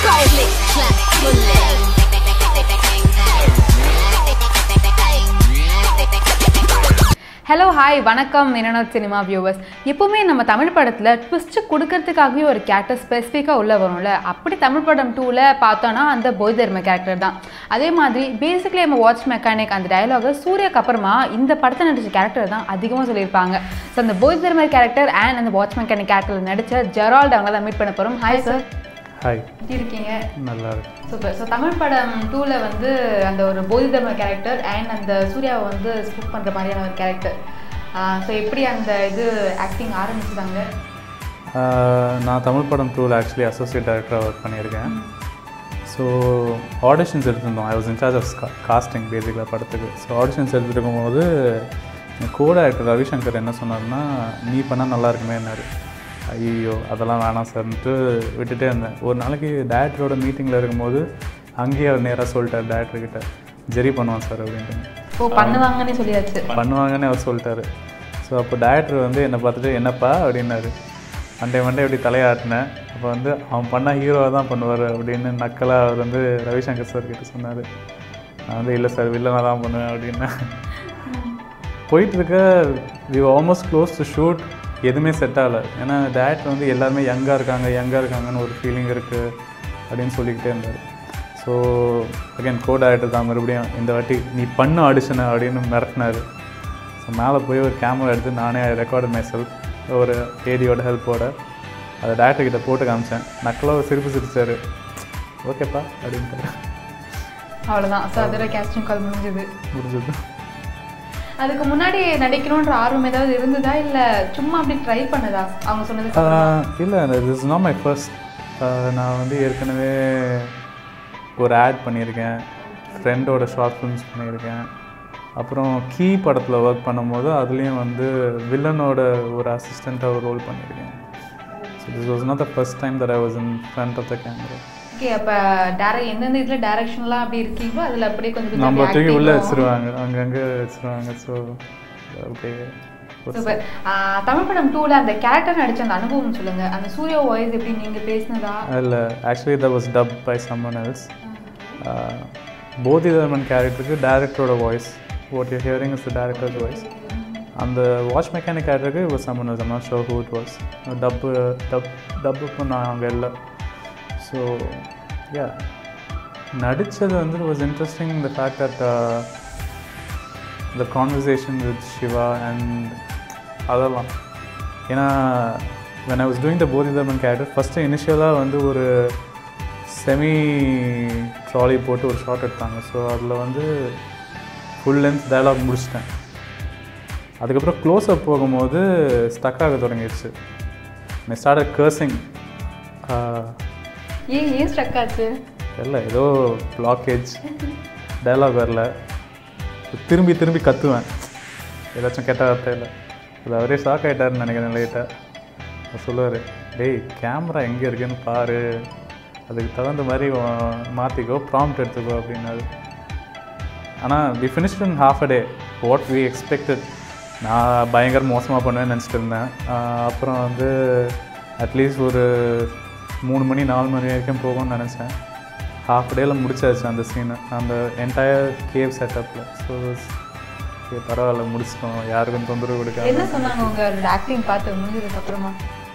Click, clack, hello hi வணக்கம் என்னோட cinema viewers எப்பவுமே நம்ம தமிழ் படத்தில் ட்விஸ்ட் கொடுக்கறதுக்காகவே ஒரு கேரக்டர் ஸ்பெசிஃபிக்காக உள்ள வரும்ல அப்படி தமிழ் படம் டூவில் பார்த்தோன்னா அந்த போய் தர்ம கேரக்டர் தான் அதே மாதிரி பேசிக்கலி நம்ம வாட்ச் மெக்கானிக் அந்த டயலாக சூர்யாக்கு அப்புறமா இந்த படத்தை நடிச்ச கேரக்டர் தான் அதிகமாக சொல்லியிருப்பாங்க ஸோ அந்த போய் தர்ம கேரக்டர் அண்ட் அந்த வாட்ச் மெக்கானிக் கேரக்டரில் நடித்த ஜெரால்ட் அவங்கள தான் மீட் பண்ண போகிறோம் ஹாய் சார் ஹாய் எப்படி இருக்கீங்க நல்லா இருக்கு சூப்பர் ஸோ தமிழ் படம் டூவில் வந்து அந்த ஒரு போதி தர்ம கேரக்டர் அண்ட் அந்த சூர்யாவை வந்து ஸ்பூக் பண்ணுற மாதிரியான ஒரு கேரக்டர் ஸோ எப்படி அந்த இது ஆக்டிங் ஆரம்பிச்சுதாங்க ஆஹ் நான் தமிழ் படம் டூவில் ஆக்சுவலி அசோசியேட் டைரக்டராக ஒர்க் பண்ணியிருக்கேன் ஸோ ஆடிஷன்ஸ் எடுத்திருந்தோம் I was incharge of casting பேசிக்கலாக படத்துக்கு ஸோ ஆடிஷன்ஸ் எடுத்துட்டு இருக்கும்போது கோ டைரக்டர் ரவிசங்கர் என்ன சொன்னார்னா நீ பண்ணால் நல்லா இருக்குமேன்னாரு ஐயோ அதெல்லாம் வேணாம் சார்ன்ட்டு விட்டுட்டே இருந்தேன் ஒரு நாளைக்கு டேரக்டரோட மீட்டிங்கில் இருக்கும்போது அங்கேயே அவர் நேராக சொல்லிட்டார் டேரக்டர்கிட்ட ஜெரி பண்ணுவான் சார் அப்படின்ட்டு ஓ பண்ணுவாங்கன்னே சொல்லியாச்சு பண்ணுவாங்கன்னு அவர் சொல்லிட்டாரு ஸோ அப்போ டேரக்டர் வந்து என்னை பார்த்துட்டு என்னப்பா அப்படின்னாரு மண்டே மண்டே இப்படி தலையாட்டினேன் அப்போ வந்து அவன் பண்ணால் ஹீரோவாக தான் பண்ணுவார் அப்படின்னு நக்கலாக அவர் வந்து ரவிசங்கர் சார் கிட்ட சொன்னார் நான் வந்து இல்லை சார் வில்லனாக தான் பண்ணுவேன் அப்படின்னு போயிட்டுருக்க we almost close to shoot எதுவுமே செட் ஆகலை ஏன்னா டேரக்டர் வந்து எல்லாருமே யங்காக இருக்காங்க யங்காக இருக்காங்கன்னு ஒரு ஃபீலிங் இருக்குது அப்படின்னு சொல்லிக்கிட்டே இருந்தார் ஸோ அகைன் கோ டேரக்டர் தான் மறுபடியும் இந்த வாட்டி நீ பண்ணு ஆடிஷனை அப்படின்னு மிரட்டினார் ஸோ மேலே போய் ஒரு கேமரா எடுத்து நானே ரெக்கார்டு மை செல்ஃப் ஒரு ஏடியோட ஹெல்ப்போட அதை டேரக்டர் கிட்ட போட்டு காமிச்சேன் நக்கலாக ஒரு சிரிப்பு சிரிச்சார் ஓகேப்பா அப்படின்ட்டு அவ்வளோதான் ஸோ அதோட கேஸ்டிங் கால் முடிஞ்சது முடிஞ்சது அதுக்கு முன்னாடி நடிக்கணுன்ற ஆர்வம் ஏதாவது இருந்ததா இல்லை சும்மா அப்படி ட்ரை பண்ணதா அவங்க சொன்னது இல்லை this is not my first நான் வந்து ஏற்கனவே ஒரு ஆட் பண்ணியிருக்கேன் ஃப்ரெண்டோட ஷார்ட் ஃபிலிம்ஸ் பண்ணியிருக்கேன் அப்புறம் கீ படத்தில் ஒர்க் பண்ணும்போது அதுலேயும் வந்து வில்லனோட ஒரு அசிஸ்டண்ட்டாக ஒரு ரோல் பண்ணியிருக்கேன் so this was not the first time that I was in front of the camera okay அப்போ டேரக்ட் எந்தெந்த இதில் டேரக்ஷன்லாம் அப்படி இருக்கீங்களோ அதில் அப்படியே கொஞ்சம் கொஞ்சம் நம்ம அப்படியே தூக்கி உள்ளே acting-ம். வச்சுருவாங்க அங்கங்கே வச்சுருவாங்க ஸோ ஓகே சூப்பர் தமிழ் படம் டூவில் அந்த கேரக்டர் நடிச்ச அந்த அனுபவம் சொல்லுங்க அந்த சூர்யா வாய்ஸ் எப்படி நீங்க பேசினதா இல்லை actually that was dub by someone else Bodhidharman கேரக்டருக்கு டேரக்டரோட voice what you hearing is the director's voice அந்த வாட்ச் மெக்கானிக் கேரக்டருக்கு இப்போ someone was not sure who it was dub dub டப்புக்கும் நான் அங்கே இல்லை ஸோ யா நடித்தது வந்து was interesting the fact that the conversation with Siva and அதெல்லாம் ஏன்னா when I was doing the Bodhidharman character first இனிஷியலாக வந்து ஒரு செமி ட்ராலி போட்டு ஒரு ஷார்ட் எடுத்தாங்க ஸோ அதில் வந்து ஃபுல் லென்த் டயலாக் முடிச்சிட்டேன் அதுக்கப்புறம் க்ளோஸ்அப் போகும்போது ஸ்டக் ஆக தொடங்கிடுச்சு மை ஸ்டார்ட் கர்சிங் ஏன் ஏன் ஸ்ட்ரக் ஆச்சு இல்லை ஏதோ பிளாக்கேஜ் டயலாக் வரல திரும்பி திரும்பி கத்துவேன் ஏதாச்சும் கெட்ட வார்த்தை இல்லை அது அவரே ஷாக் ஆகிட்டாருன்னு நினைக்கிறேன் லைட்டாக அவர் சொல்லுவார் டேய் கேமரா எங்கே இருக்குன்னு பாரு அதுக்கு தகுந்த மாதிரி உன் மாற்றிக்கோ ப்ராம்ப்ட் எடுத்துக்கோ அப்படின்னாரு ஆனால் we finished in half a day what we expected நான் பயங்கர மோசமாக பண்ணுவேன்னு நினச்சிட்டு இருந்தேன் ஆஹ் அப்புறம் வந்து அட்லீஸ்ட் ஒரு மூணு மணி நாலு மணி வரைக்கும் போகும்னு நினச்சேன் ஹாஃப் டேயில் முடிச்சாச்சு அந்த சீனை அந்த என்டையர் கேவ் செட்டப்பில் ஸோ ஓகே பரவாயில்ல முடிச்சிட்டோம் யாருக்கும் தொந்தரவு கொடுக்காம என்ன சொன்னாங்க உங்களோட ஆக்டிங் பார்த்து முடிஞ்சதுக்கு அப்புறமா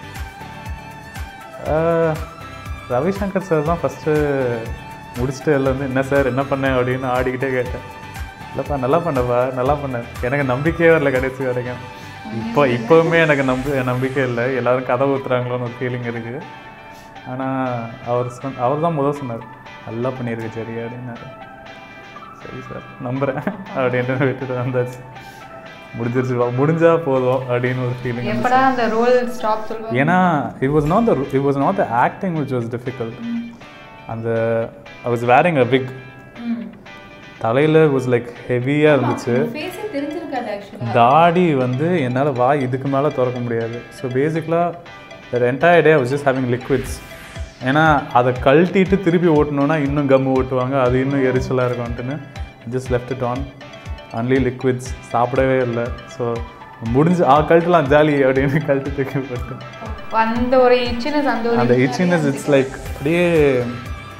ஆஹ் ரவிசங்கர் சார் தான் ஃபஸ்ட்டு முடிச்சுட்டு எல்லாம் வந்து என்ன சார் என்ன பண்ணேன் அப்படின்னு ஆடிக்கிட்டே கேட்டேன் இல்லைப்பா நல்லா பண்ணப்பா நல்லா பண்ணேன் எனக்கு நம்பிக்கையே வரல கடைசி வரைக்கும் இப்போ இப்போவுமே எனக்கு நம்ப நம்பிக்கை இல்லை எல்லாரும் கதை ஊற்றுறாங்களோன்னு ஒரு ஃபீலிங் இருக்குது ஆனால் அவர் சொன் அவர் தான் முதல் சொன்னார் நல்லா பண்ணியிருக்கு சரி அப்படின்னாரு சரி சார் நம்புகிறேன் அப்படின்ட்டு விட்டுட்டு வந்தாச்சு முடிஞ்சிருச்சு வா, முடிஞ்சா போதும் அப்படின்னு ஒரு ஃபீலிங் எப்படா அந்த ரோல் ஸ்டாப் சொல்லுவாங்க ஏன்னா it was not the it was not the acting which was difficult அந்த I was wearing a wig தலையில் வாஸ் லைக் ஹெவியாக இருந்துச்சு ஃபேஸே தெரிஞ்சிருக்காது ஆக்சுவலாக தாடி வந்து என்னால் வாய் இதுக்கு மேலே திறக்க முடியாது ஸோ பேசிக்கலாக entire day was just having liquids ஏன்னா அதை கழட்டிட்டு திருப்பி ஓட்டணுன்னா இன்னும் கம்மு ஓட்டுவாங்க அது இன்னும் எரிச்சலாக இருக்கும்ட்டுன்னு just left it on only liquids சாப்பிடவே இல்லை ஸோ முடிஞ்சு ஆ கழட்டலாம் ஜாலி அப்படின்னு கழட்டி தூக்கி போட்டு அந்த ஒரு இச்சினஸ் அந்த ஒரு அந்த இச்சினஸ் இட்ஸ் லைக் அப்படியே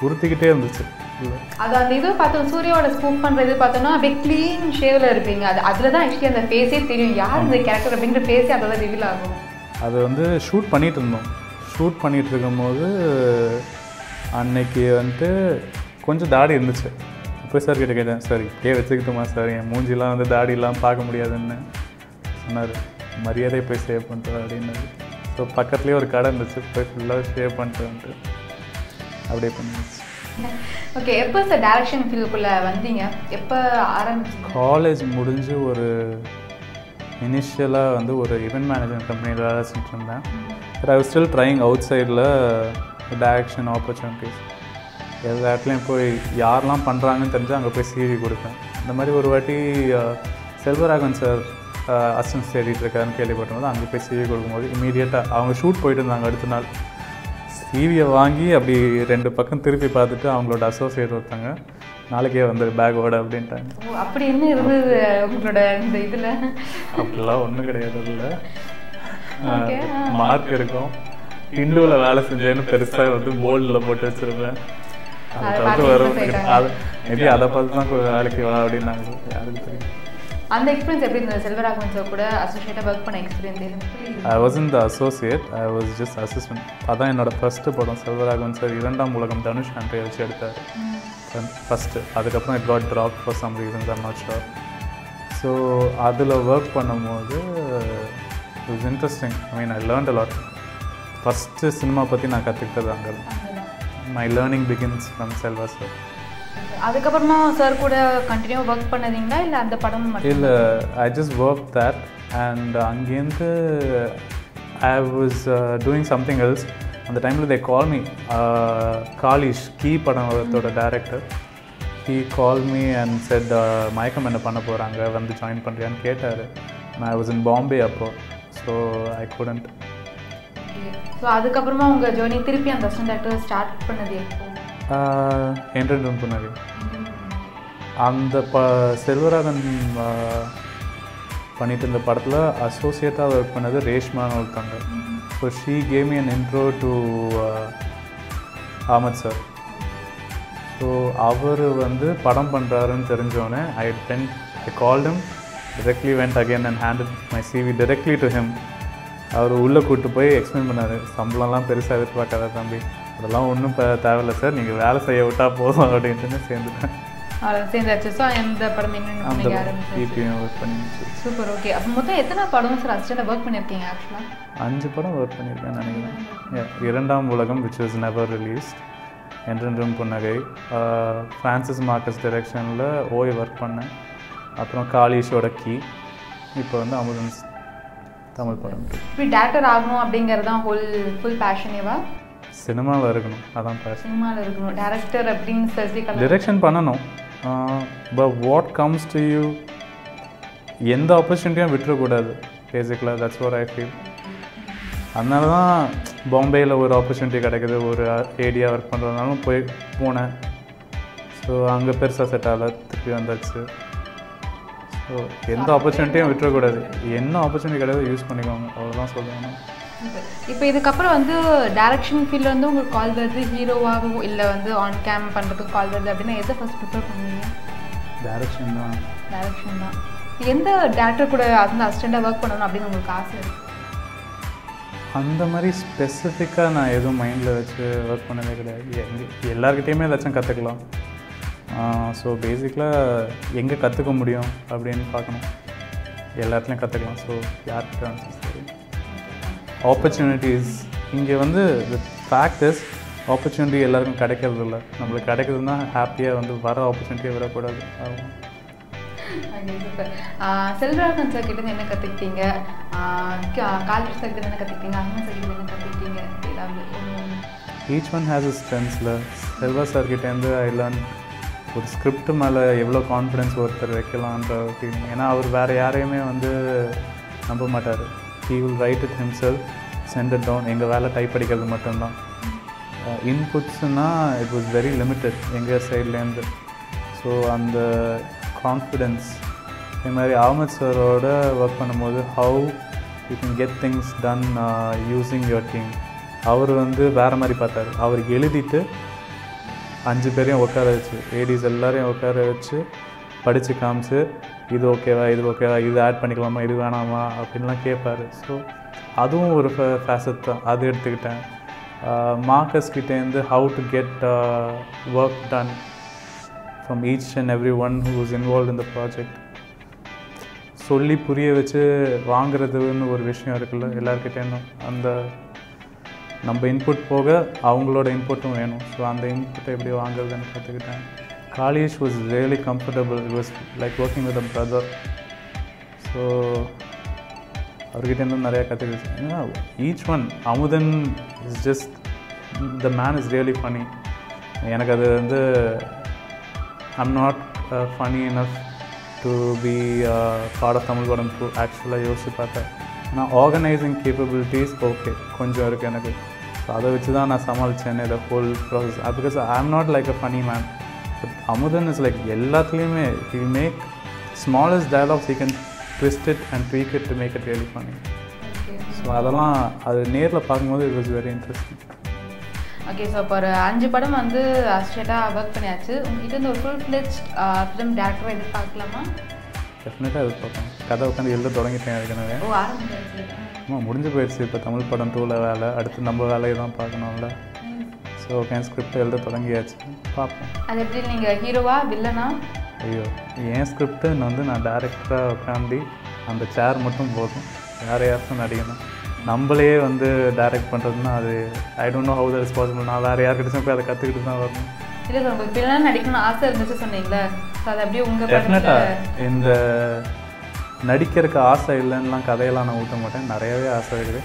உறுத்திக்கிட்டே இருந்துச்சு உள்ள. அது அந்த இது பார்த்தோம் சூர்யாவோட ஸ்கூப் பண்ற இது பார்த்தோம்னா அப்படியே க்ளீன் ஷேவ்ல இருப்பீங்க அது அதில் தான் ஆக்சுவலி அந்த ஃபேஸே தெரியும் யார் இந்த கேரக்டர் அப்படிங்கிற ஃபேஸே அதில் தான் ரிவீல் ஆகும் அது வந்து ஷூட் பண்ணிட்டு இருந்தோம் ஷூட் பண்ணிட்டு இருக்கும்போது அன்னைக்கு வந்துட்டு கொஞ்சம் தாடி இருந்துச்சு போய் சார் கிட்ட கேட்டேன் சார் இப்படியே வச்சுக்கிட்டோமா சார் என் மூஞ்சிலாம் வந்து தாடிலாம் பார்க்க முடியாதுன்னு சொன்னார் மரியாதையை போய் சேவ் பண்ணிட்டு அப்படின்னாரு ஸோ பக்கத்துலேயே ஒரு கடை இருந்துச்சு போய் ஃபுல்லாக சேவ் பண்ணிட்டு வந்துட்டு அப்படியே பண்ணிடுச்சு ஓகே எப்போ சார் டைரக்ஷன் ஃபீல்டுக்குள்ள வந்தீங்க எப்போ ஆரம்பிச்சீங்க காலேஜ் முடிஞ்சு ஒரு இனிஷியலாக வந்து ஒரு இவெண்ட் மேனேஜ்மெண்ட் கம்பெனியில் வேலை செஞ்சுட்டு இருந்தேன் but I was still trying out சைடில் டைரக்ஷன் ஆப்பர்ச்சுனிட்டிஸ் எல்லா இடத்துலையும் போய் யாரெல்லாம் பண்ணுறாங்கன்னு தெரிஞ்சு அங்கே போய் சிவி கொடுப்பேன் இந்த மாதிரி ஒரு வாட்டி அஹ், செல்வராகவன் சார் அசிஸ்டன்ஸ் தேடிட்டு இருக்காருன்னு கேள்விப்பட்டபோது அங்கே போய் சிவி கொடுக்கும்போது இமீடியட்டாக அவங்க ஷூட் போயிட்டு இருந்தாங்க அடுத்த நாள் சிவியை வாங்கி அப்படி ரெண்டு பக்கம் திருப்பி பார்த்துட்டு அவங்களோட அசோசியேட் ஒருத்தாங்க நாளைக்கே வந்துரு பேக்கோட அப்படின்ட்டாங்க ஓ அப்படி என்ன இருந்தது உங்களோட இந்த இதில் அப்படிலாம் ஒன்றும் கிடையாது இல்லை Okay, மார்க் இருக்கும் இண்டுவில் வேலை செஞ்சேன்னு பெருசாக வந்து போல்டில் போட்டு வச்சிருப்பேன் அதை அதை தவிர்த்து பார்த்து வரும் போயிட்டாங்க. அது மேபி அதை பார்த்து தான் கொஞ்சம் வேலைக்கு வா அப்படின்னாங்க யாருக்கு தெரியும் அந்த எக்ஸ்பீரியன்ஸ் எப்படி இருந்தது செல்வராகவன் சார் கூட அசோசியேட்டாக ஒர்க் பண்ண experience I was in the associate I was just assistant அதான் என்னோட ஃபஸ்ட்டு படம் செல்வராகவன் சார் இரண்டாம் உலகம் தனுஷ் ஆண்ட்ரியை வச்சு எடுத்தார் ஃபஸ்ட்டு அதுக்கப்புறம் it got drop for some reasons I'm not sure so அதில் ஒர்க் பண்ணும்போது it was interesting I mean I learnt a lot first cinema பற்றி நான் கற்றுக்கிட்டது அங்கே my learning begins from Selva sir அதுக்கப்புறமா சார் கூட கண்டினியூ ஒர்க் பண்ணதீங்களா இல்லை அந்த படம் மட்டும் இல்லை I just work that and அங்கேருந்து I was doing something else அந்த டைமில் தே கால் மீ காலிஷ் கீ படத்தோட director he call me and said Mayakkam Enna பண்ண போகிறாங்க வந்து ஜாயின் பண்ணுறியான்னு கேட்டார் ஐ வாஸ் இன் பாம்பே அப்போ ஸோ ஐ couldn't ஸோ அதுக்கப்புறமா உங்கள் ஜேர்னி திருப்பி அந்த அசிஸ்டன்ட் டேரக்டர் ஸ்டார்ட் பண்ணது எப்போ என்ட்ரன் புனரி அந்த ப செல்வராகன் ஆஹ், பண்ணிட்டு இருந்த படத்தில் அசோசியேட்டாக ஒர்க் பண்ணது ரேஷ்மான்னு ஒருத்தவங்க so she came me an intro to Ahmed sir so அவர் வந்து படம் பண்ணுறாருன்னு தெரிஞ்சோடனே I when I called him directly went again and handed my CV directly to him அவர் உள்ளே கூப்பிட்டு போய் எக்ஸ்பிளைன் பண்ணார் சம்பளம்லாம் பெருசாக எதிர்பார்க்காத தம்பி அதெல்லாம் ஒன்றும் இப்போ தேவையில்ல சார் நீங்கள் வேலை செய்ய விட்டா போதும் அப்படின்ட்டு சேர்ந்துட்டேன் அவர் சேர்ந்தாச்சு ஸோ எந்த படம் என்னென்ன அந்த பண்ணிக்க ஆரம்பிச்சு இபிஎம் ஒர்க் பண்ணிச்சு சூப்பர் ஓகே அப்போ மொத்தம் எத்தனை படம் சார் அசிஸ்டண்டாக ஒர்க் பண்ணியிருக்கீங்க ஆக்சுவலாக அஞ்சு படம் ஒர்க் பண்ணியிருக்கேன்னு நினைக்கிறேன் Yeah, இரண்டாம் உலகம் விச் வாஸ் நெவர் ரிலீஸ்ட் என்றென்றும் புன்னகை ஃப்ரான்சிஸ் மார்க்கஸ் டைரெக்ஷனில் ஓய் ஒர்க் பண்ணேன் அப்புறம் காளிஷோட கீ இப்போ வந்து அமுதன் தமிழ் படம் இப்படி டேரக்டர் ஆகணும் அப்படிங்கிறது தான் ஹோல் ஃபுல் பேஷனேவா சினிமாவில் இருக்கணும் அதான் பேஷன் சினிமாவில் இருக்கணும் டேரக்டர் அப்படின்னு ஸ்பெசிஃபிக்காக டிரெக்ஷன் பண்ணணும் but what comes to you எந்த ஆப்பர்ச்சுனிட்டியும் விட்டுறக்கூடாது பேசிக்கலாக தட்ஸ் what ஐ ஃபீல் அதனால தான் பாம்பேயில் ஒரு ஆப்பர்ச்சுனிட்டி கிடைக்குது ஒரு ஏடியா ஒர்க் பண்ணுறதுனாலும் போய் போனேன் ஸோ அங்கே பெருசாக செட் ஆகல திருப்பி வந்தாச்சு ஸோ எந்த ஆப்பர்ச்சுனிட்டியும் விட்டுறக்கூடாது என்ன ஆப்பர்ச்சுனிட்டி கிடையாது யூஸ் பண்ணிக்கோங்க அவ்வளோதான் சொல்லுவாங்க இப்போ இதுக்கப்புறம் வந்து டேரக்ஷன் ஃபீல்டில் வந்து உங்களுக்கு கால் வருது ஹீரோவாகவோ இல்லை வந்து ஆன் கேம் பண்ணுறதுக்கு கால் வருது அப்படின்னா எதை ஃபஸ்ட் ப்ரிப்பேர் பண்ணுவீங்க டேரக்ஷன் தான் டேரக்ஷன் தான் எந்த டேரக்டர் கூட அந்த அசிஸ்டண்ட்டாக ஒர்க் பண்ணணும் அப்படின்னு உங்களுக்கு ஆசை இருக்கு அந்த மாதிரி ஸ்பெசிஃபிக்காக நான் எதுவும் மைண்டில் வச்சு ஒர்க் பண்ணதே கிடையாது எங்க எல்லாருக்கிட்டேயுமே ஏதாச்சும் கற்றுக்கலாம் ஸோ பேசிக்கலாக எங்கே கற்றுக்க முடியும் அப்படின்னு பார்க்கணும் எல்லா இடத்துலையும் கற்றுக்கலாம் ஸோ யார்கிட்ட வேணாலும் சரி ஆப்பர்ச்சுனிட்டிஸ் இங்கே வந்து ஃபேக்ட் இஸ் ஆப்பர்ச்சுனிட்டி எல்லாருக்கும் கிடைக்கிறது இல்லை நம்மளுக்கு கிடைக்குதுன்னா ஹாப்பியாக வந்து வர ஆப்பர்ச்சுனிட்டியை விடக்கூடாது அவ்வளவுதான். ஓகே சூப்பர் செல்வராகன் சார் கிட்ட இருந்து என்ன கற்றுக்கிட்டீங்க காலேஜ் சார் கிட்ட என்ன கற்றுக்கிட்டீங்க அண்ணன் சார் கிட்ட என்ன கற்றுக்கிட்டீங்க ஏதாவது ஒன்று ஈச் ஒன் ஹேஸ் இஸ் ஸ்ட்ரென்த்ஸில் செல்வா சார்கிட்டேருந்து ஐ லேர்ன் ஒரு ஸ்கிரிப்ட் மேலே எவ்வளோ கான்ஃபிடென்ஸ் ஒருத்தர் வைக்கலான்ற ஃபீலிங் ஏன்னா அவர் வேறு யாரையுமே வந்து நம்ப மாட்டார் he will write it himself send it down எங்கள் வேலை டைப் அடிக்கிறது மட்டும்தான் இன்புட்ஸ்னால் இட் வாஸ் வெரி லிமிட்டட் எங்கள் சைட்லேருந்து ஸோ அந்த கான்ஃபிடென்ஸ் இதே மாதிரி அகமத் சாரோட ஒர்க் பண்ணும்போது how you can get things done using your team அவர் வந்து வேறு மாதிரி பார்த்தாரு அவர் எழுதிட்டு அஞ்சு பேரையும் உட்கார வச்சு ஏடிஸ் எல்லாரையும் உட்கார வச்சு படித்து காமிச்சு இது ஓகேவா இது ஓகேவா இது ஆட் பண்ணிக்கலாமா இது வேணாமா அப்படின்லாம் கேட்பாரு ஸோ அதுவும் ஒரு ஃபேசட் தான் அது எடுத்துக்கிட்டேன் மார்க்கஸ் கிட்டேருந்து how to get work done from each and every one who is involve in the project சொல்லி புரிய வச்சு வாங்குறதுன்னு ஒரு விஷயம் இருக்குல்ல எல்லாருக்கிட்டேனும் அந்த நம்ம இன்புட் போக அவங்களோட இன்புட்டும் வேணும் ஸோ அந்த இன்புட்டை எப்படி வாங்குறதுன்னு கற்றுக்கிட்டேன் college was really comfortable it was like working with a brother so அவர்கிட்டேருந்து நிறையா கற்றுக்கிட்டேன் ஏன்னா each one Amudhan is just the man is really funny எனக்கு அது வந்து I'm not funny enough to be part of Tamil Padam two ஆக்சுவலாக யோசிச்சு பார்த்தேன் ஆனால் ஆர்கனைசிங் கேப்பபிலிட்டிஸ் ஓகே கொஞ்சம் இருக்குது எனக்கு ஸோ அதை வச்சு தான் நான் சமாளித்தேன் இந்த whole process because I am not like a funny man but Amudhan is like எல்லாத்துலேயுமே he make smallest dialogues he can twist it and tweak it to make it really funny so அதெல்லாம் அது நேரில் பார்க்கும்போது it was very interesting okay so இப்போ ஒரு அஞ்சு படம் வந்து அசிஸ்டண்ட்டாக ஒர்க் பண்ணியாச்சு உங்ககிட்ட இருந்து ஒரு ஃபுல் ஃப்ளெஜ் ஃபிலிம் டேரக்டராக எதிர்பார்க்கலாமா டெஃபினட்டாக எதிர்பார்ப்பேன் கதை உட்காந்து எழுத தொடங்கிட்டேன் ஏற்கனவே ஓ ஆரம்பிச்சாச்சு ஆமா முடிஞ்சு போயிடுச்சு இப்போ தமிழ் படம் டூவில் வேலை அடுத்து நம்ம வேலையை தான் பார்க்கணும்ல ஸோ கேன் ஸ்கிரிப்ட் எழுத தொடங்கியாச்சு பார்ப்போம் அது எப்படி நீங்கள் ஹீரோவா வில்லனா ஐயோ என் ஸ்கிரிப்ட்டுன்னு வந்து நான் டேரக்டராக உட்காந்து அந்த சேர் மட்டும் போதும் வேறு யாருக்கும் நடிக்கணும் நம்மளே வந்து டைரக்ட் பண்ணுறதுன்னா அது I don't know how that is possible நான் வேறு யார்கிட்டச்சும் போய் அதை கற்றுக்கிட்டு தான் வரணும் இல்லை சார் உங்களுக்கு வில்லனா நடிக்கணும்னு ஆசை இருந்துச்சு சொன்னீங்களே ஸோ அது அப்படியே உங்கள் டெஃபினட்டாக இந்த நடிக்கிறதுக்கு ஆசை இல்லைன்னுலாம் கதையெல்லாம் நான் ஊற்ற மாட்டேன் நிறையவே ஆசை இருக்குது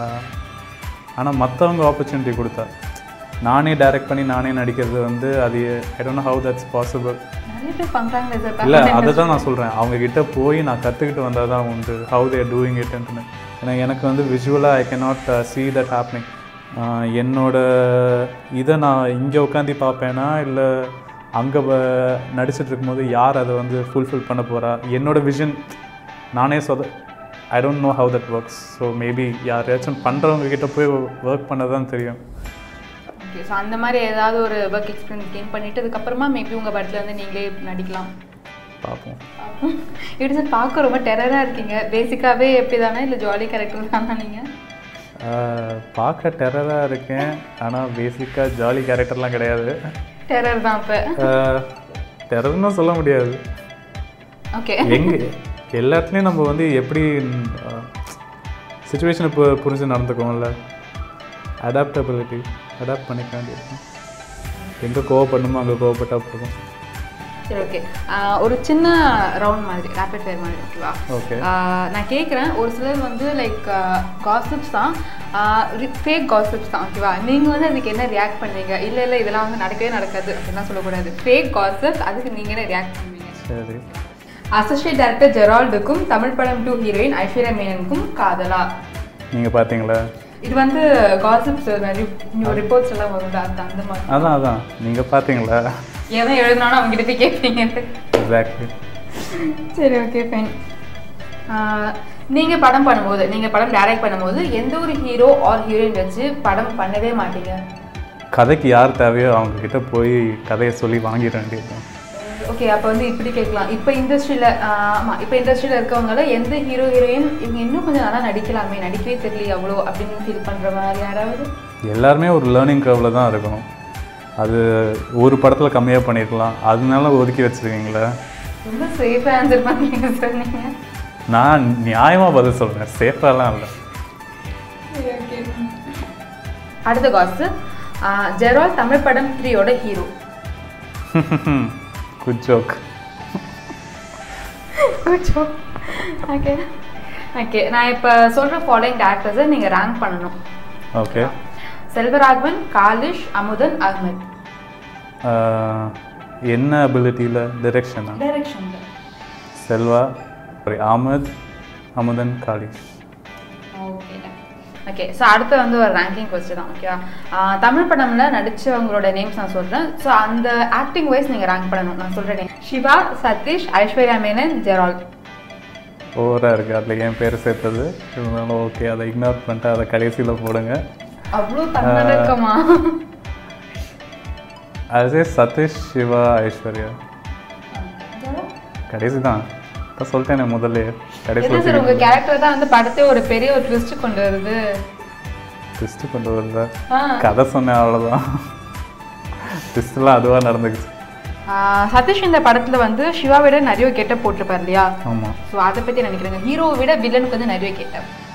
ஆனால் மற்றவங்க ஆப்பர்ச்சுனிட்டி கொடுத்தா நானே டைரக்ட் பண்ணி நானே நடிக்கிறது வந்து அது I don't know how that's possible நிறைய பேர் பண்ணுறாங்களே சார் இல்லை அதை தான் நான் சொல்கிறேன் அவங்க கிட்ட போய் நான் கற்றுக்கிட்டு வந்தால் தான் உண்டு ஹவு தேர் டூயிங் இட்ன்ட்டு ஏன்னா எனக்கு வந்து விஷுவலாக I cannot see that happening ah என்னோட இதை நான் இங்கே உட்காந்து பார்ப்பேனா இல்லை அங்கே நடிச்சிட்டு இருக்கும்போது யார் அதை வந்து ஃபுல்ஃபில் பண்ண போகிறா என்னோட விஷன் நானே சொத I don't know how that works so maybe யாரையாச்சும் பண்ணுறவங்க கிட்ட போய் ஒர்க் பண்ண தான் தெரியும் ஓகே ஸோ அந்த மாதிரி ஏதாவது ஒரு ஒர்க் எக்ஸ்பீரியன்ஸ் கெயின் பண்ணிட்டு அதுக்கப்புறமா மேபி உங்கள் படத்தில் வந்து நீங்களே நடிக்கலாம் பார்ப்போம் எப்படி சார் பார்க்க ரொம்ப டெரராக இருக்கீங்க பேசிக்காகவே எப்படி தானே இல்லை ஜாலி கேரக்டர் தானே நீங்கள் ஆஹ் பார்க்க டெரராக இருக்கேன் ஆனால் பேசிக்காக ஜாலி கேரக்டர்லாம் கிடையாது டெரர் தான் இப்போ டெரர்னு சொல்ல முடியாது ஓகே எங்க எல்லாத்துலேயும் நம்ம வந்து எப்படி சுச்சுவேஷனை இப்போ புரிஞ்சு நடந்துக்குவோம்ல அடாப்டபிலிட்டி அடாப்ட் பண்ணிக்க வேண்டியிருக்கும் எங்கே கோவப்படணுமோ அங்கே கோவப்பட்டா போதும் சரி ஓகே ஒரு சின்ன ரவுண்ட் மாதிரி ரேபிட் ஃபயர் மாதிரி ஓகேவா ஓகே ஆஹ் நான் கேட்குறேன் ஒரு சிலர் வந்து லைக் காசிப்ஸ் தான் ஃபேக் காசிப்ஸ் தான் ஓகேவா நீங்கள் வந்து அதுக்கு என்ன ரியாக்ட் பண்ணுவீங்க இல்லை இல்லை இதெல்லாம் வந்து நடக்கவே நடக்காது அப்படின்லாம் சொல்லக்கூடாது ஃபேக் காசிப்ஸ் அதுக்கு நீங்கள் என்ன ரியாக்ட் பண்ணுவீங்க சரி associate director ஜெரால்டுக்கும் Tamil Padam two heroine Aishwarya மேனனுக்கும் காதலா நீங்கள் பார்த்தீங்களா இது வந்து காசிப்ஸ் நிறைய ரிப்போர்ட்ஸ் எல்லாம் வரும் அது அந்த மாதிரி அதான் அதான் நீங்கள் பார்த்தீங்களா எவன் எழுதினாலும் அவங்க கிட்ட போய் கேட்பீங்க எக்ஸாக்ட்லி சரி ஓகே ஃபைன் நீங்கள் படம் பண்ணும்போது நீங்கள் படம் டைரக்ட் பண்ணும்போது எந்த ஒரு ஹீரோ ஆர் ஹீரோயின் வச்சு படம் பண்ணவே மாட்டீங்க கதைக்கு யார் தேவையோ அவங்க கிட்ட போய் கதையை சொல்லி வாங்கிட வேண்டியது ஓகே அப்போ வந்து இப்படி கேட்கலாம் இப்போ இண்டஸ்ட்ரியில் ஆமாம் இப்போ இண்டஸ்ட்ரியில் இருக்கவங்கள எந்த ஹீரோ ஹீரோயின் இவங்க இன்னும் கொஞ்சம் நல்லா நடிக்கலாமே நடிக்கவே தெரியல அவ்வளோ அப்படின்னு ஃபீல் பண்ணுற மாதிரி யாராவது எல்லாருமே ஒரு லேர்னிங் கர்வில் தான் இருக்கணும் அது ஒரு படத்தில் கம்மியாக பண்ணியிருக்கலாம் அதனால ஒதுக்கி வச்சுருக்கீங்களே ரொம்ப சேஃபாக ஆன்சர் பண்ணுறீங்க சார் நீங்கள் நான் நியாயமாக பதில் சொல்கிறேன் சேஃபாலாம் இல்லை அடுத்த காசு ஜெரால் தமிழ் படம் த்ரீயோட hero good joke okay okay நான் இப்போ சொல்கிற ஃபாலோயிங் டேரக்டர்ஸை நீங்கள் ரேங்க் பண்ணணும் ஓகே செல்வராகவன் காலிஷ் அமுதன் அஹ்மத் என்ன அபிலிட்டியில் டிரெக்ஷனா டைரக்ஷனில் Selva sorry Ahmed Amudhan Kalish okay okay so அடுத்து வந்து ஒரு ரேங்கிங் கொஸ்டின் தான் ஓகேவா தமிழ் படம்ல நடிச்சவங்களோட நேம்ஸ் நான் சொல்கிறேன் ஸோ அந்த ஆக்டிங் வைஸ் நீங்கள் ரேங்க் பண்ணணும் நான் சொல்கிற நேம் சிவா சதீஷ் ஐஸ்வர்யா மேனன் ஜெரால் ஓவராக இருக்குது அதில் என் பேர் சேர்த்தது இருந்தாலும் ஓகே அதை இக்னோர் பண்ணிட்டு அதை கடைசியில் போடுங்க அவ்வளோ தன்னடக்கமா அது சதீஷ் சிவா ஐஸ்வர்யா கடைசி தான் இப்போ சொல்லிட்டேனே முதல்ல என்ன கடைசியில் சார் உங்க கேரக்டர் தான் வந்து படத்தை ஒரு பெரிய ஒரு ட்விஸ்ட் கொண்டு வருது ட்விஸ்ட்டு கொண்டு வரல ஆ. கதை சொன்னேன் அவ்வளோதான் ட்விஸ்ட்லாம் அதுவாக நடந்துக்குச்சு ஆ, சதீஷ் இந்த படத்துல வந்து சிவா விட நிறைய கெட்ட போட்டிருப்பார் இல்லையா ஆமாம் ஸோ அதை பத்தி நினைக்கிறேங்க ஹீரோவை விட வில்லனுக்கு வந்து நிறைய கெட்ட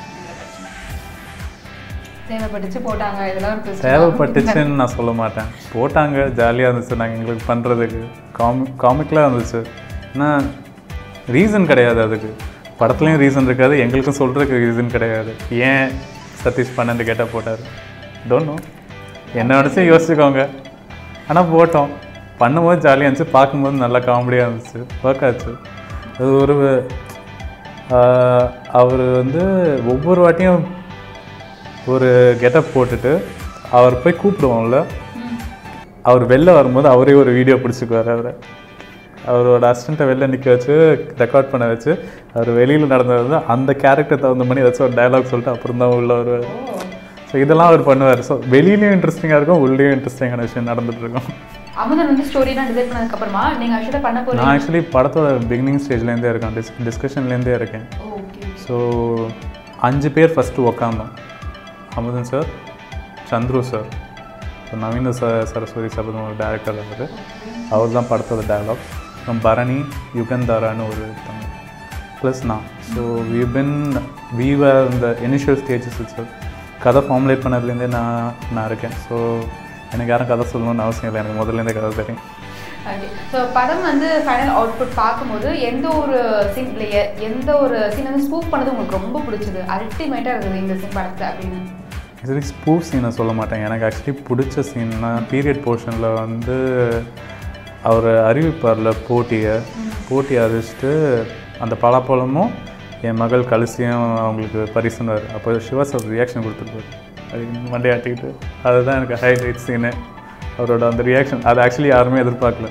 தேவைப்பட்டுச்சு போட்டாங்க இதெல்லாம் ஒரு twist தான். தேவைப்பட்டுச்சுன்னு நான் சொல்ல மாட்டேன் போட்டாங்க ஜாலியாக இருந்துச்சு நாங்கள் எங்களுக்கு பண்ணுறதுக்கு காமி காமிக்கலாக இருந்துச்சு ஆனால் ரீசன் கிடையாது அதுக்கு படத்துலையும் ரீசன் இருக்காது எங்களுக்கும் சொல்கிறதுக்கு ரீசன் கிடையாது ஏன் சதீஷ் பன்னெண்டு கேட்டால் போட்டார் டோன்ட் நோ என்ன நினச்சி யோசிச்சுக்கோங்க ஆனால் போட்டோம் பண்ணும்போது ஜாலியாக இருந்துச்சு பார்க்கும்போது நல்லா காமெடியாக இருந்துச்சு ஒர்க் ஆச்சு அது ஒரு அவர் வந்து ஒவ்வொரு வாட்டியும் ஒரு கெட்டப் போட்டுட்டு அவர் போய் கூப்பிடுவோம்ல அவர் வெளில வரும்போது அவரே ஒரு வீடியோ பிடிச்சிக்குவார் அவரை அவரோட அசிஸ்டண்ட்டை வெளில நிற்க வச்சு ரெக்கார்ட் பண்ண வச்சு அவர் வெளியில் நடந்தது அந்த கேரக்டர் தகுந்த மாதிரி ஏதாச்சும் ஒரு டயலாக் சொல்லிட்டு அப்புறம் தான் உள்ள வருவார் ஸோ இதெல்லாம் அவர் பண்ணுவார் ஸோ வெளியிலையும் இன்ட்ரெஸ்டிங்காக இருக்கும் உள்ளேயும் இன்ட்ரெஸ்டிங்கான விஷயம் நடந்துட்டு இருக்கும் அமுதன் வந்து ஸ்டோரிலாம் டிசைட் பண்ணதுக்கு அப்புறமா நீங்க ஆக்சுவலாக பண்ண போறீங்க நான் ஆக்சுவலி படத்தோட பிகினிங் ஸ்டேஜ்லேருந்தே இருக்கேன் டிஸ் டிஸ்கஷன்லேருந்தே இருக்கேன் ஓகே ஸோ அஞ்சு பேர் ஃபஸ்ட்டு உக்காந்தோம் அமுதன் சார் சந்துரு சார் இப்போ நவீன ச சரஸ்வதி சபதம் ஒரு டேரக்டர் அவர் அவர் தான் படத்தோட டயலாக் அப்புறம் பரணி யுகந்தாரான்னு ஒரு இருக்காங்க ப்ளஸ் நான் so we been we were இந்த இனிஷியல் ஸ்டேஜஸ் சார் கதை ஃபார்முலேட் பண்ணதுலேருந்தே நான் நான் இருக்கேன் ஸோ எனக்கு யாரும் கதை சொல்லணும்னு அவசியம் இல்லை எனக்கு முதல்லேருந்தே கதை தெரியும் ஓகே ஸோ படம் வந்து ஃபைனல் அவுட்புட் பார்க்கும்போது எந்த ஒரு சீன் இல்லை எ- எந்த ஒரு சீன் வந்து ஸ்பூப் பண்ணது உங்களுக்கு ரொம்ப பிடிச்சது அல்டிமேட்டாக இருக்குது இந்த சீன் படத்தில் அப்படின்னு ஆக்சுவலி ஸ்பூஃப் சீனை சொல்ல மாட்டேன் எனக்கு ஆக்சுவலி பிடிச்ச சீன்னா பீரியட் போர்ஷனில் வந்து அவர் அறிவிப்பார்ல போட்டியை போட்டி அறிவிச்சிட்டு அந்த பலாப்பழமும் என் மகள் கலிசியும் அவங்களுக்கு பரிசுனார் அப்போ சிவா சார் ரியாக்ஷன் கொடுத்துருப்பாரு அது மண்டையாட்டிக்கிட்டு அதுதான் எனக்கு ஹைலைட் சீனு அவரோட அந்த ரியாக்ஷன் அது ஆக்சுவலி யாருமே எதிர்பார்க்கல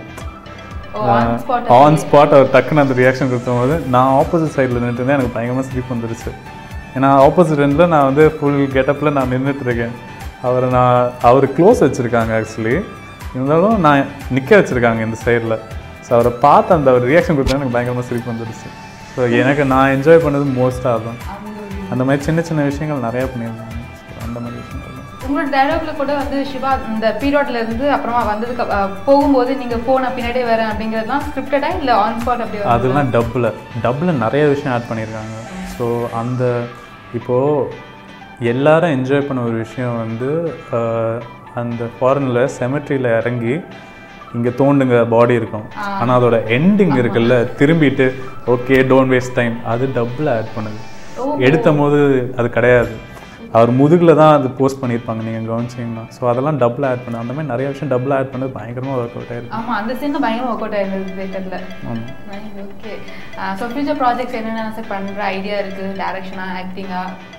ஆன் ஸ்பாட் ஆன் ஸ்பாட் அவர் டக்குன்னு அந்த ரியாக்ஷன் கொடுக்கும்போது நான் ஆப்போசிட் சைடில் நின்றுட்டு எனக்கு பயங்கரமாக சிரிப்பு வந்துருச்சு ஏன்னா ஆப்போசிட் எண்டில் நான் வந்து ஃபுல் கெட்டப்பில் நான் நின்றுட்டு இருக்கேன் அவரை நான் அவர் க்ளோஸ் வச்சுருக்காங்க ஆக்சுவலி இருந்தாலும் நான் நிற்க வச்சுருக்காங்க இந்த சைடில் ஸோ அவரை பார்த்து அந்த அவர் ரியாக்ஷன் கொடுத்தா எனக்கு பயங்கரமாக சிரிப்பு வந்துருச்சு ஸோ எனக்கு நான் என்ஜாய் பண்ணது மோஸ்ட்டாக தான் அந்த மாதிரி சின்ன சின்ன விஷயங்கள் நிறையா பண்ணியிருந்தாங்க So, அந்த மாதிரி விஷயங்கள் தான் உங்களோட டயலாக்ல கூட வந்து சிவா இந்த பீரியட்ல இருந்து அப்புறமா வந்ததுக்கு அப்~ அஹ் போகும்போது நீங்க போன பின்னாடியே வரேன் அப்படிங்கிறதுலாம் ஸ்கிரிப்டடா இல்ல ஆன் ஸ்பாட் அப்படி வருதா? அதெல்லாம் டப்பில் டப்பில் நிறைய விஷயம் ஆட் பண்ணியிருக்காங்க ஸோ அந்த இப்போது எல்லாரும் என்ஜாய் பண்ண ஒரு விஷயம் வந்து ஆஹ், அந்த ஃபாரினில் செமெட்ரியில் இறங்கி இங்கே தோண்டுங்க பாடி இருக்கும் ஆனால் அதோட எண்டிங் இருக்குல்ல திரும்பிட்டு ஓகே டோன்ட் வேஸ்ட் டைம் அது டப்பில் ஆட் பண்ணுது எடுத்த போது அது கிடையாது அவர் முதுகில் தான் அது போஸ்ட் பண்ணியிருப்பாங்க நீங்கள் கவனிச்சிங்கன்னா ஸோ அதெல்லாம் டபுள் ஆட் பண்ணு அந்த மாதிரி நிறைய விஷயம் டபுள் ஆட் பண்ணது பயங்கரமாக ஒர்க் அவுட் ஆயிருக்கு ஆமா அந்த சீன் பயங்கர ஒர்க் அவுட் ஆயிருந்தது தேட்டர்ல ஆமாம் ஓகே ஸோ ஃபியூச்சர் ப்ராஜெக்ட்ஸ் என்னென்ன சார் பண்ற ஐடியா இருக்கு டைரக்ஷனா ஆக்டிங்கா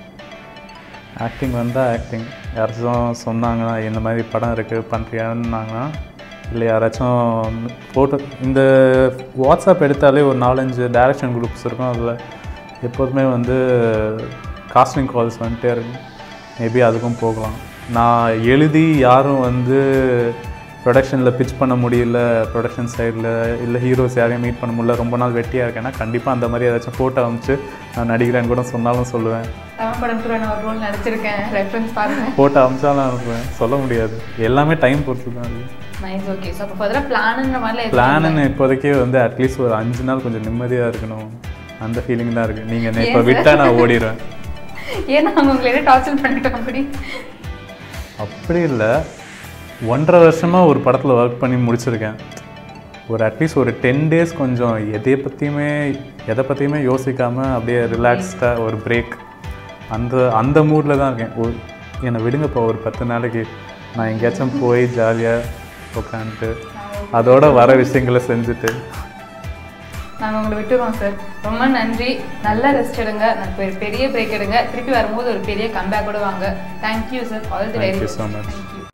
ஆக்டிங் வந்தால் ஆக்டிங் யாராச்சும் சொன்னாங்கன்னா இந்த மாதிரி படம் இருக்குது பண்ணுறியான்னாங்கன்னா இல்லை யாராச்சும் ஃபோட்டோ இந்த வாட்ஸ்அப் எடுத்தாலே ஒரு நாலஞ்சு டைரக்ஷன் குரூப்ஸ் இருக்கும் அதில் எப்போதுமே வந்து காஸ்டிங் கால்ஸ் வந்துட்டே இருக்கும் மேபி அதுக்கும் போகலாம் நான் எழுதி யாரும் வந்து ப்ரொடக்ஷனில் பிச் பண்ண முடியல ப்ரொடக்ஷன் சைடில் இல்லை ஹீரோஸ் யாரையும் மீட் பண்ண முடியல ரொம்ப நாள் வெட்டியாக இருக்கேன்னா கண்டிப்பாக அந்த மாதிரி ஏதாச்சும் ஃபோட்டோ அனுப்பிச்சு நான் நடிக்கிறேன்னு கூட சொன்னாலும் சொல்லுவேன் தமிழ் படம் கூட நான் ஒரு ரோல் நடிச்சிருக்கேன் ரெஃபரன்ஸ் பாருங்க போட்டு அமிச்சாலும் அனுப்புவேன் சொல்ல முடியாது எல்லாமே டைம் பொறுத்து தான் இருக்கு நைஸ் ஓகே ஸோ அப்போ ஃபர்தராக பிளானுங்கிற மாதிரிலாம் எதுவும் பிளான்னு இப்போதைக்கு வந்து அட்லீஸ்ட் ஒரு அஞ்சு நாள் கொஞ்சம் நிம்மதியாக இருக்கணும் அந்த ஃபீலிங் தான் இருக்குது நீங்கள் இப்போ விட்டால் நான் ஓடிடுவேன் ஏன்னா அவங்க உங்களை என்ன டார்ச்சர் பண்ணிட்டோம் அப்படி அப்படி இல்லை ஒன்றரை வருஷமாக ஒரு படத்தில் ஒர்க் பண்ணி முடிச்சிருக்கேன் ஒரு அட்லீஸ்ட் ஒரு டென் டேஸ் கொஞ்சம் எதை பற்றியுமே எதை பற்றியுமே யோசிக்காமல் அப்படியே ரிலாக்ஸ்டாக ஒரு பிரேக் அந்த அந்த மூடில் தான் இருக்கேன் ஒரு என்னை விடுங்கப்பா ஒரு பத்து நாளைக்கு நான் எங்கேயாச்சும் போய் ஜாலியாக உட்காந்துட்டு அதோட வர விஷயங்களை செஞ்சுட்டு நாங்கள் உங்களை விட்டுருவோம் சார் ரொம்ப நன்றி நல்லா ரெஸ்ட் எடுங்க நான் பெ- பெரிய பிரேக் எடுங்க திருப்பி வரும்போது ஒரு பெரிய கம்பேக் கூட வாங்க thank you sir all the Thank very you so much. Thank you